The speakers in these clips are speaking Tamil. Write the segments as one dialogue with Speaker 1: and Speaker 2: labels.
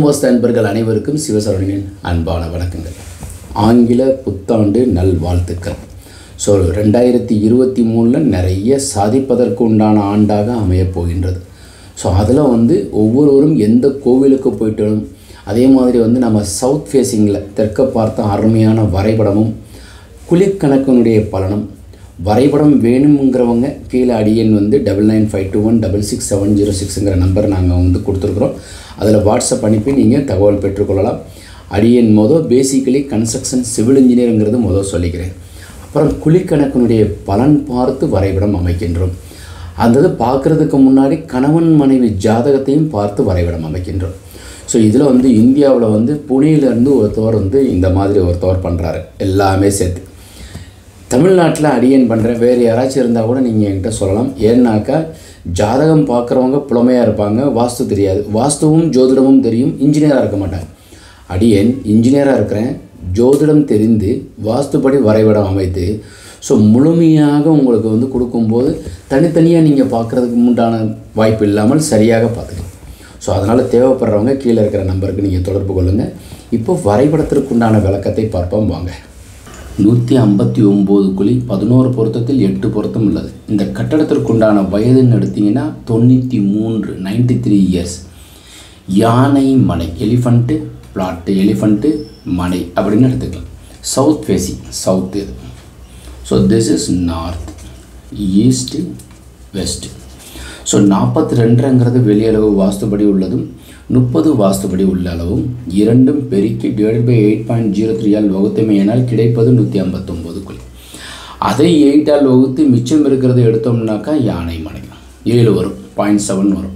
Speaker 1: குடும்பஸ்த அன்பர்கள் அனைவருக்கும் சிவசரணியின் அன்பான வணக்கங்கள் ஆங்கில புத்தாண்டு நல்வாழ்த்துக்கள் ஸோ ரெண்டாயிரத்தி இருபத்தி மூணில் நிறைய சாதிப்பதற்கு உண்டான ஆண்டாக அமையப் போகின்றது ஸோ அதில் வந்து ஒவ்வொருவரும் எந்த கோவிலுக்கு போயிட்டாலும் அதே மாதிரி வந்து நம்ம சவுத் ஃபேஸிங்கில் தெற்க பார்த்த அருமையான வரைபடமும் குளிர்கணக்கினுடைய பலனும் வரைபடம் வேணுங்கிறவங்க கீழே அடியன் வந்து double nine five two one double six seven zero சிக்ஸுங்கிற நம்பர் நாங்கள் வந்து கொடுத்துருக்குறோம் அதில் வாட்ஸ்அப் அனுப்பி நீங்கள் தகவல் பெற்றுக்கொள்ளலாம் அடியன் மொதல் பேசிக்கலி கன்ஸ்ட்ரக்ஷன் சிவில் இன்ஜினியருங்கிறது மொதல் சொல்லிக்கிறேன் அப்புறம் குழிக்கணக்கினுடைய பலன் பார்த்து வரைபடம் அமைக்கின்றோம் அந்த இது பார்க்குறதுக்கு முன்னாடி கணவன் மனைவி ஜாதகத்தையும் பார்த்து வரைபடம் அமைக்கின்றோம் ஸோ இதில் வந்து இந்தியாவில் வந்து புனேலேருந்து ஒருத்தவர் வந்து இந்த மாதிரி ஒருத்தவர் பண்ணுறாரு எல்லாமே சேர்த்து தமிழ்நாட்டில் அடியன் பண்ணுறேன் வேறு யாராச்சும் இருந்தால் கூட நீங்கள் என்கிட்ட சொல்லலாம் ஏன்னாக்கா ஜாதகம் பார்க்குறவங்க புலமையாக இருப்பாங்க வாஸ்து தெரியாது வாஸ்துவும் ஜோதிடமும் தெரியும் இன்ஜினியராக இருக்க மாட்டாங்க அடியன் இன்ஜினியராக இருக்கிறேன் ஜோதிடம் தெரிந்து வாஸ்துப்படி வரைபடம் அமைத்து ஸோ முழுமையாக உங்களுக்கு வந்து கொடுக்கும்போது தனித்தனியாக நீங்கள் பார்க்குறதுக்கு உண்டான வாய்ப்பு இல்லாமல் சரியாக பார்த்துக்கலாம் ஸோ அதனால் தேவைப்படுறவங்க கீழே இருக்கிற நம்பருக்கு நீங்கள் தொடர்பு கொள்ளுங்கள் இப்போ வரைபடத்திற்கு உண்டான விளக்கத்தை பார்ப்போம் வாங்க நூற்றி ஐம்பத்தி ஒம்பது குழி பதினோரு பொருத்தத்தில் எட்டு பொருத்தம் உள்ளது இந்த கட்டடத்திற்குண்டான வயதுன்னு எடுத்தீங்கன்னா தொண்ணூற்றி மூன்று நைன்டி த்ரீ இயர்ஸ் யானை மனை எலிஃபண்ட்டு பிளாட்டு எலிஃபண்ட்டு மனை அப்படின்னு எடுத்துக்கலாம் சவுத் ஃபேஸிங் சவுத் இது so this is north east west so நாற்பத்தி ரெண்டுங்கிறது வெளியளவு வாஸ்துபடி உள்ளதும் முப்பது வாஸ்துபடி உள்ள அளவும் இரண்டும் பெருக்கி divide by eight point zero த்ரீயால் வகுத்தமையினால் கிடைப்பது நூற்றி ஐம்பத்தொம்போது குழி அதை எயிட்டால் வகுத்து மிச்சம் இருக்கிறத எடுத்தோம்னாக்கா யானை மனை ஏழு வரும் பாயிண்ட் செவன் வரும்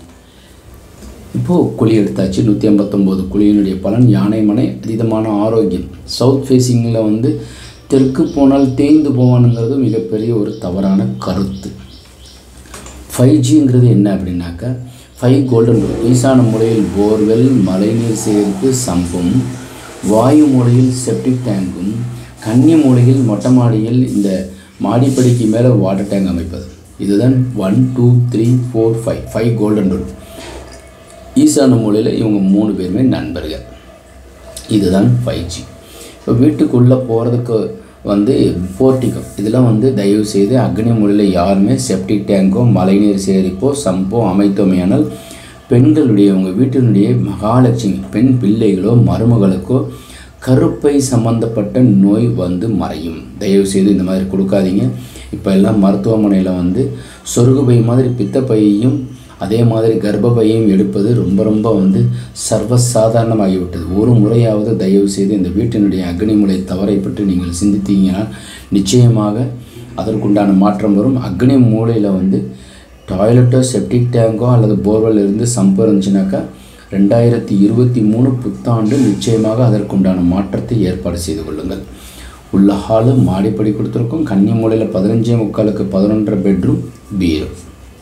Speaker 1: இப்போது குழி எடுத்தாச்சு நூற்றி ஐம்பத்தொம்போது குழியினுடைய பலன் யானை மனை அதீதமான ஆரோக்கியம் சவுத் ஃபேஸிங்கில் வந்து தெற்கு போனால் தேய்ந்து போவானுங்கிறது மிகப்பெரிய ஒரு தவறான கருத்து ஃபைவ் ஜிங்கிறது என்ன அப்படின்னாக்கா ஃபைவ் கோல்டன் ரூல் ஈசான மூலையில் போர்வெல் மழைநீர் சேகரிப்பு சம்பும் வாயு மூலையில் செப்டிக் டேங்கும் கன்னி மூலையில் மொட்டை மாடியில் இந்த மாடிப்படிக்கு மேலே வாட்டர் டேங்க் அமைப்பது இதுதான் one two three four five five golden rule ஈசான மூலையில் இவங்க மூணு பேருமே நண்பர்கள் இதுதான் ஃபைவ் ஜி இப்போ வீட்டுக்குள்ளே போகிறதுக்கு வந்து போர்ட்டிகோ இதெல்லாம் வந்து தயவு செய்து அக்னி மூலையில் யாருமே செப்டிக் டேங்கோ மழைநீர் சேகரிப்போ சம்போ அமைத்தோமையானால் பெண்களுடைய உங்கள் வீட்டினுடைய மகாலட்சுமி பெண் பிள்ளைகளோ மருமகளுக்கோ கருப்பை சம்பந்தப்பட்ட நோய் வந்து மறையும் தயவு செய்து இந்த மாதிரி கொடுக்காதீங்க இப்போ எல்லாம் மருத்துவமனையில் வந்து சொருகுபை மாதிரி பித்தப்பையையும் அதே மாதிரி கர்ப்பப்பையும் எடுப்பது ரொம்ப ரொம்ப வந்து சர்வசாதாரணமாகிவிட்டது ஒரு முறையாவது தயவு செய்து இந்த வீட்டினுடைய அக்னிமுலை தவறை பற்றி நீங்கள் சிந்தித்தீங்கன்னா நிச்சயமாக அதற்குண்டான மாற்றம் வரும் அக்னி மூலையில் வந்து டாய்லெட்டோ செப்டிக் டேங்கோ அல்லது போர்வெல் இருந்து சம்பு இருந்துச்சுனாக்கா ரெண்டாயிரத்தி இருபத்தி மூணு புத்தாண்டு நிச்சயமாக அதற்குண்டான மாற்றத்தை ஏற்பாடு செய்து கொள்ளுங்கள் உள்ள ஹாலு மாடிப்படி கொடுத்துருக்கோம் கன்னி மூலையில் பதினஞ்சே முக்காலுக்கு பதினொன்றரை பெட்ரூம் பீரோ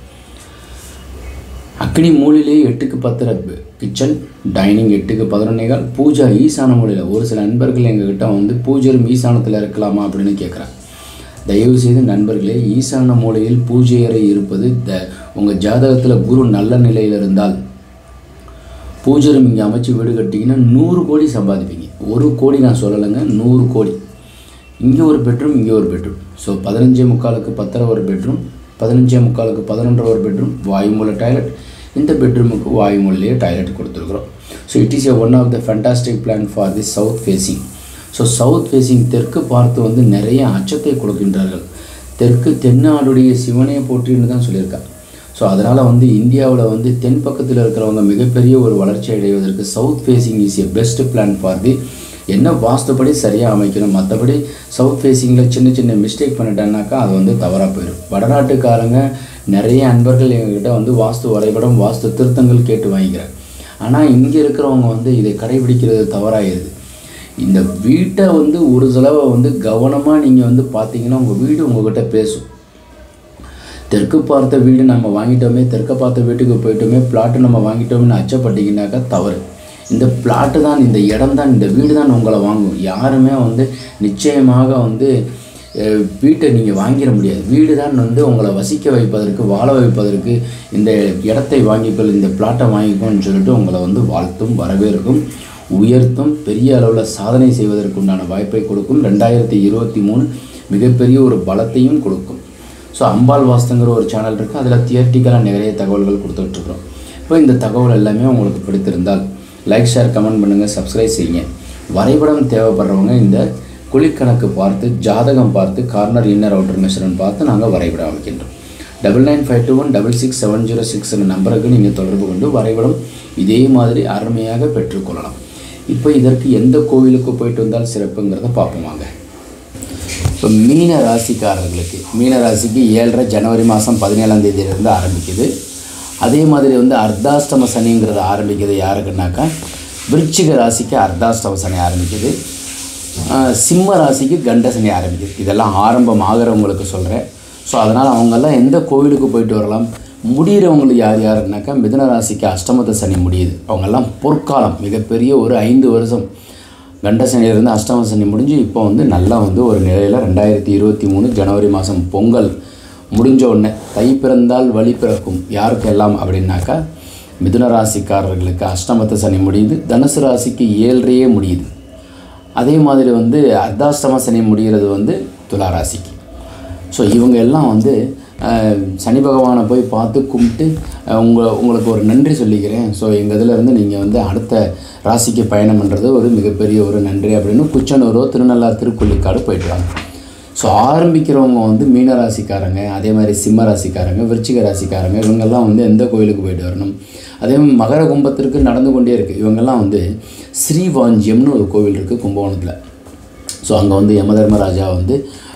Speaker 1: அக்னி மூலையிலே எட்டுக்கு பத்தரை கிச்சன் டைனிங் எட்டுக்கு பதினொன்னேகால் பூஜா ஈசான மூலையில் ஒரு சில நண்பர்கள் எங்ககிட்ட வந்து பூஜரும் ஈசானத்தில் இருக்கலாமா அப்படின்னு கேட்குறாங்க தயவு செய்து நண்பர்களே ஈசான மூலையில் பூஜை அறை இருப்பது த உங்கள் ஜாதகத்தில் குரு நல்ல நிலையில் இருந்தால் பூஜரும் இங்கே அமைச்சு வீடு கட்டிங்கன்னா நூறு கோடி சம்பாதிப்பீங்க ஒரு கோடி நான் சொல்லலைங்க நூறு கோடி இங்கே ஒரு பெட்ரூம் இங்கே ஒரு பெட்ரூம் ஸோ பதினஞ்சே முக்காலுக்கு பத்தரை ஒரு பெட்ரூம் பதினஞ்சே முக்காலுக்கு பதினொன்றரை ஒரு பெட்ரூம் வாயுமூல டாய்லெட் இந்த பெட்ரூமுக்கு வாயுமூலையே டாய்லெட் கொடுத்துருக்குறோம் so it is a one of the fantastic plan for the south facing so south facing தெற்கு பார்த்து வந்து நிறைய அச்சத்தை கொடுக்கின்றார்கள் தெற்கு தென்னாடுடைய சிவனே போற்றின்னு தான் சொல்லியிருக்கா ஸோ அதனால் வந்து இந்தியாவில் வந்து தென் பக்கத்தில் இருக்கிறவங்க மிகப்பெரிய ஒரு வளர்ச்சி அடைவதற்கு south facing is a best plan for the என்ன வாஸ்துப்படி சரியாக அமைக்கணும் மற்றபடி சவுத் ஃபேஸிங்கில் சின்ன சின்ன மிஸ்டேக் பண்ணிட்டேன்னாக்கா அது வந்து தவறாக போயிடும் வடநாட்டுக்காரங்க நிறைய அன்பர்கள் எங்ககிட்ட வந்து வாஸ்து வரைபடம் வாஸ்து திருத்தங்கள் கேட்டு வாங்கிக்கிறாங்க ஆனால் இங்கே இருக்கிறவங்க வந்து இதை கடைபிடிக்கிறது தவறாகிடுது இந்த வீட்டை வந்து ஒரு தடவை வந்து கவனமாக நீங்கள் வந்து பார்த்தீங்கன்னா உங்கள் வீடு உங்கள்கிட்ட பேசும் தெற்கு பார்த்த வீடு நம்ம வாங்கிட்டோமே தெற்க பார்த்த வீட்டுக்கு போயிட்டோமே பிளாட்டு நம்ம வாங்கிட்டோம்னு அச்சப்பட்டீங்கன்னாக்கா தவறு இந்த பிளாட்டு தான் இந்த இடம் தான் இந்த வீடு தான் உங்களை வாங்கும் யாருமே வந்து நிச்சயமாக வந்து அஹ், வீட்டை நீங்கள் வாங்கிட முடியாது வீடு தான் வந்து உங்களை வசிக்க வைப்பதற்கு வாழ வைப்பதற்கு இந்த இடத்தை வாங்கிக்கொள் இந்த பிளாட்டை வாங்கிக்கோன்னு சொல்லிட்டு உங்களை வந்து வாழ்த்தும் வரவேற்கும் உயர்த்தும் பெரிய அளவில் சாதனை செய்வதற்கு உண்டான வாய்ப்பை கொடுக்கும் ரெண்டாயிரத்தி இருபத்தி மூணு மிகப்பெரிய ஒரு பலத்தையும் கொடுக்கும் ஸோ அம்பாள் வாஸ்துங்கிற ஒரு சேனல் இருக்குது அதில் தியர்ட்டிக்கலாக நிறைய தகவல்கள் கொடுத்துட்ருக்குறோம் இப்போ இந்த தகவல் எல்லாமே உங்களுக்கு பிடித்திருந்தால் லைக் ஷேர் கமெண்ட் பண்ணுங்கள் சப்ஸ்கிரைப் செய்யுங்க வரைபடம் தேவைப்படுறவங்க இந்த குழிக்கணக்கு பார்த்து ஜாதகம் பார்த்து கார்னர் இன்னர் அவுட்டர் மெஷர்னு பார்த்து நாங்கள் வரைபடம் அமைக்கின்றோம் double nine five two one double six seven zero six நம்பருக்கு நீங்கள் தொடர்பு கொண்டு வரைபடம் இதே மாதிரி அருமையாக பெற்றுக்கொள்ளலாம் இப்போ இதற்கு எந்த கோவிலுக்கு போயிட்டு வந்தால் சிறப்புங்கிறத பார்ப்போம் வாங்க இப்போ மீன ராசிக்காரர்களுக்கு மீன ராசிக்கு ஏழரை ஜனவரி மாதம் பதினேழாம் தேதியிலிருந்து ஆரம்பிக்குது அதே மாதிரி வந்து அர்த்தாஷ்டம சனிங்கிறது ஆரம்பிக்குது யாருக்குனாக்கா விருச்சிக ராசிக்கு அர்த்தாஷ்டம சனி ஆரம்பிக்குது ஆஹ் சிம்ம ராசிக்கு கண்ட சனி ஆரம்பிக்குது இதெல்லாம் ஆரம்பம் ஆகிறவங்களுக்கு சொல்கிறேன் ஸோ அதனால் அவங்கெல்லாம் எந்த கோவிலுக்கு போயிட்டு வரலாம் முடிகிறவங்களுக்கு யார் யாருன்னாக்கா மிதுன ராசிக்கு அஷ்டமத்த சனி முடியுது அவங்கெல்லாம் பொற்காலம் மிகப்பெரிய ஒரு ஐந்து வருஷம் கண்ட சனியிலிருந்து அஷ்டம சனி முடிஞ்சு இப்போ வந்து நல்லா வந்து ஒரு நிலையில் ரெண்டாயிரத்தி இருபத்தி மூணு ஜனவரி மாதம் பொங்கல் முடிஞ்ச உடனே தை பிறந்தால் வழி பிறக்கும் யாருக்கு எல்லாம் அப்படின்னாக்கா மிதுன ராசிக்காரர்களுக்கு அஷ்டமத்த சனி முடியுது தனுசு ராசிக்கு ஏழரையே முடியுது அதே மாதிரி வந்து அர்த்தாஷ்டம சனி முடிகிறது வந்து துலா ராசிக்கு ஸோ இவங்க எல்லாம் வந்து அஹ், சனி பகவானை போய் பார்த்து கும்பிட்டு அஹ், உங்க உங்களுக்கு ஒரு நன்றி சொல்லிக்கிறேன் ஸோ எங்கள் இதில் இருந்து நீங்கள் வந்து அடுத்த ராசிக்கு பயணம் பண்ணுறது ஒரு மிகப்பெரிய ஒரு நன்றி அப்படின்னு குச்சனூரோ திருநள்ளார் திருக்கொள்ளிக்காடு போயிட்டு வாங்க ஸோ ஆரம்பிக்கிறவங்க வந்து மீன ராசிக்காரங்க அதே மாதிரி சிம்ம ராசிக்காரங்க விருச்சிக ராசிக்காரங்க இவங்கெல்லாம் வந்து எந்த கோயிலுக்கு போயிட்டு வரணும் அதே மாதிரி மகர கும்பத்திற்கு நடந்து கொண்டே இருக்குது இவங்கெல்லாம் வந்து ஸ்ரீவாஞ்சியம்னு ஒரு கோவில் இருக்குது கும்பகோணத்தில் ஸோ அங்கே வந்து யமதர்மராஜா வந்து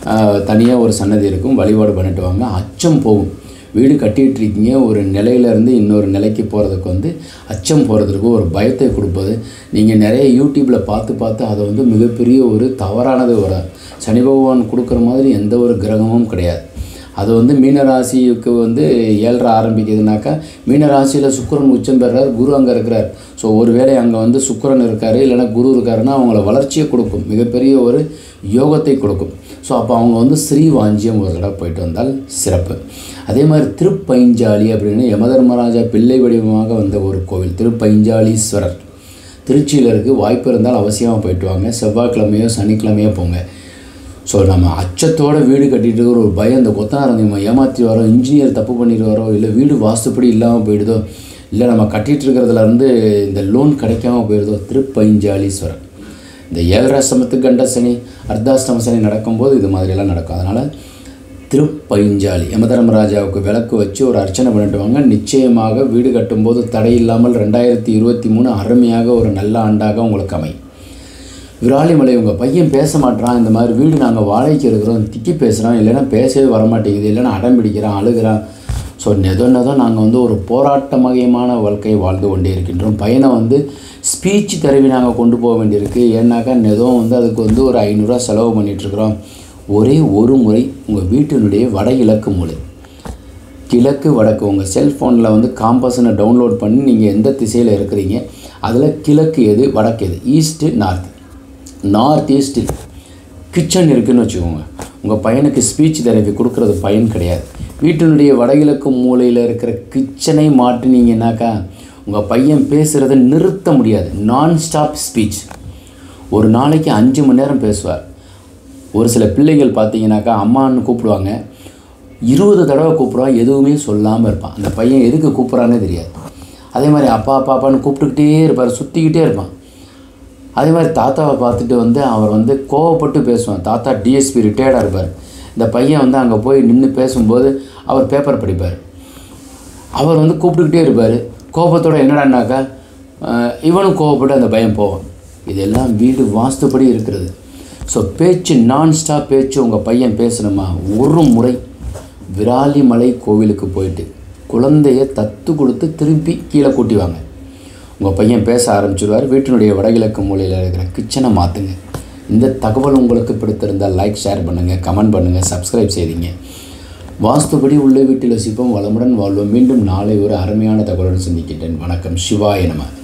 Speaker 1: தனியாக ஒரு சன்னதி இருக்கும் வழிபாடு பண்ணிட்டு வாங்க அச்சம் போகும் வீடு கட்டிட்டு இருக்கீங்க ஒரு நிலையிலேருந்து இன்னொரு நிலைக்கு போகிறதுக்கு வந்து அச்சம் போகிறதுக்கு ஒரு பயத்தை கொடுப்பது நீங்கள் நிறைய யூடியூப்பில் பார்த்து பார்த்து அதை வந்து மிகப்பெரிய ஒரு தவறானது ஒரு சனி பகவான் கொடுக்குற மாதிரி எந்த ஒரு கிரகமும் கிடையாது அது வந்து மீனராசிக்கு வந்து ஏழரை ஆரம்பிக்குதுனாக்கா மீனராசியில் சுக்கிரன் உச்சம் பெறார் குரு அங்கே இருக்கிறார் ஸோ ஒருவேளை அங்கே வந்து சுக்கிரன் இருக்கார் இல்லைன்னா குரு இருக்காருன்னா அவங்கள வளர்ச்சியை கொடுக்கும் மிகப்பெரிய ஒரு யோகத்தை கொடுக்கும் ஸோ அப்போ அவங்க வந்து ஸ்ரீவாஞ்சியம் ஒரு தடவை போயிட்டு வந்தால் சிறப்பு அதே மாதிரி திருப்பைஞ்சாலி அப்படின்னு யமதர்மராஜா பிள்ளை வடிவமாக வந்த ஒரு கோவில் திருப்பைஞ்சாலீஸ்வரர் திருச்சியில் இருக்குது வாய்ப்பு இருந்தால் அவசியமாக போயிட்டு வாங்க செவ்வாய்க்கிழமையோ சனிக்கிழமையோ போங்க ஸோ நம்ம அச்சத்தோட வீடு கட்டிட்டு இருக்கிற ஒரு பயம் இந்த கொத்தனார் நம்ம ஏமாற்றி வரோம் இன்ஜினியர் தப்பு பண்ணிட்டு வரோம் இல்லை வீடு வாஸ்துப்படி இல்லாமல் போயிடுதோ இல்லை நம்ம கட்டிட்டு இருக்கிறதுல இருந்து இந்த லோன் கிடைக்காம போயிடுதோ திருப்பைஞ்சாலீஸ்வரர் இந்த ஏழராஷ்டமத்து கண்ட சனி அர்த்தாஷ்டம சனி நடக்கும்போது இது மாதிரியெல்லாம் நடக்கும் அதனால் திருப்பைஞ்சாலி யமதர்மராஜாவுக்கு விளக்கு வச்சு ஒரு அர்ச்சனை பண்ணிட்டு வாங்க நிச்சயமாக வீடு கட்டும்போது தடை இல்லாமல் ரெண்டாயிரத்தி இருபத்தி மூணு அருமையாக ஒரு நல்ல ஆண்டாக உங்களுக்கு அமையும் விராலிமலை உங்கள் பையன் பேச மாட்றான் இந்த மாதிரி வீடு நாங்கள் வாடகைக்கு இருக்கிறோம் திக்கி பேசுகிறோம் இல்லைன்னா பேசவே வர மாட்டேங்குது இல்லைன்னா அடம் பிடிக்கிறான் அழுகிறான் ஸோ நெதோ நெதோ நாங்கள் வந்து ஒரு போராட்டமயமான வாழ்க்கையை வாழ்ந்து கொண்டே இருக்கின்றோம் பையனை வந்து ஸ்பீச் தெரவி நாங்கள் கொண்டு போக வேண்டியிருக்கு ஏன்னாக்கா நெதோ வந்து அதுக்கு வந்து ஒரு ஐநூறுரூவா செலவு பண்ணிகிட்ருக்குறோம் ஒரே ஒரு முறை உங்கள் வீட்டினுடைய வட இலக்கு மூலை கிழக்கு வடக்கு உங்கள் செல்ஃபோனில் வந்து காம்பஸனை டவுன்லோட் பண்ணி நீங்கள் எந்த திசையில் இருக்கிறீங்க அதில் கிழக்கு எது வடக்கு எது east north north east kitchen இருக்குன்னு வச்சுக்கோங்க உங்கள் பையனுக்கு ஸ்பீச் தெரப்பி கொடுக்குறது பயன் கிடையாது வீட்டினுடைய வடகிழக்கு மூலையில் இருக்கிற கிச்சனை மாட்டினீங்கன்னாக்கா உங்கள் பையன் பேசுகிறத நிறுத்த முடியாது நான் ஸ்டாப் ஸ்பீச் ஒரு நாளைக்கு அஞ்சு மணி நேரம் பேசுவார் ஒரு சில பிள்ளைகள் பார்த்தீங்கன்னாக்கா அம்மான்னு கூப்பிடுவாங்க இருபது தடவை கூப்பிடுவான் எதுவுமே சொல்லாமல் இருப்பான் அந்த பையன் எதுக்கு கூப்பிட்றானே தெரியாது அதே மாதிரி அப்பா அப்பா அப்பான்னு கூப்பிட்டுக்கிட்டே இருப்பார் சுற்றிக்கிட்டே இருப்பான் அதே மாதிரி தாத்தாவை பார்த்துட்டு வந்து அவர் வந்து கோவப்பட்டு பேசுவான் தாத்தா டிஎஸ்பி ரிட்டையர்டாக இருப்பார் இந்த பையன் வந்து அங்கே போய் நின்று பேசும்போது அவர் பேப்பர் படிப்பார் அவர் வந்து கூப்பிட்டுக்கிட்டே இருப்பார் கோபத்தோட என்னடான்னாக்கா அஹ், இவனும் கோவப்பட்டு அந்த பயம் போவான் இதெல்லாம் வீடு வாஸ்துப்படி இருக்கிறது ஸோ பேச்சு நான் ஸ்டாப் பேச்சு உங்கள் பையன் பேசணுமா ஒரு முறை விராலிமலை கோவிலுக்கு போயிட்டு குழந்தைய தத்து கொடுத்து திருப்பி கீழே கூட்டி வாங்க உங்கள் பையன் பேச ஆரம்பிச்சிடுவார் வீட்டினுடைய வடகிழக்கு மூலையில் இருக்கிற கிச்சனை மாற்றுங்க இந்த தகவல் உங்களுக்கு பிடித்திருந்தால் லைக் ஷேர் பண்ணுங்கள் கமெண்ட் பண்ணுங்கள் சப்ஸ்கிரைப் செய்தீங்க வாஸ்துபடி உள்ள வீட்டில் வசிப்போம் வளமுடன் வாழ்வோம் மீண்டும் நாளை ஒரு அருமையான தகவலுடன் சந்திக்கின்றேன் வணக்கம் சிவாய நம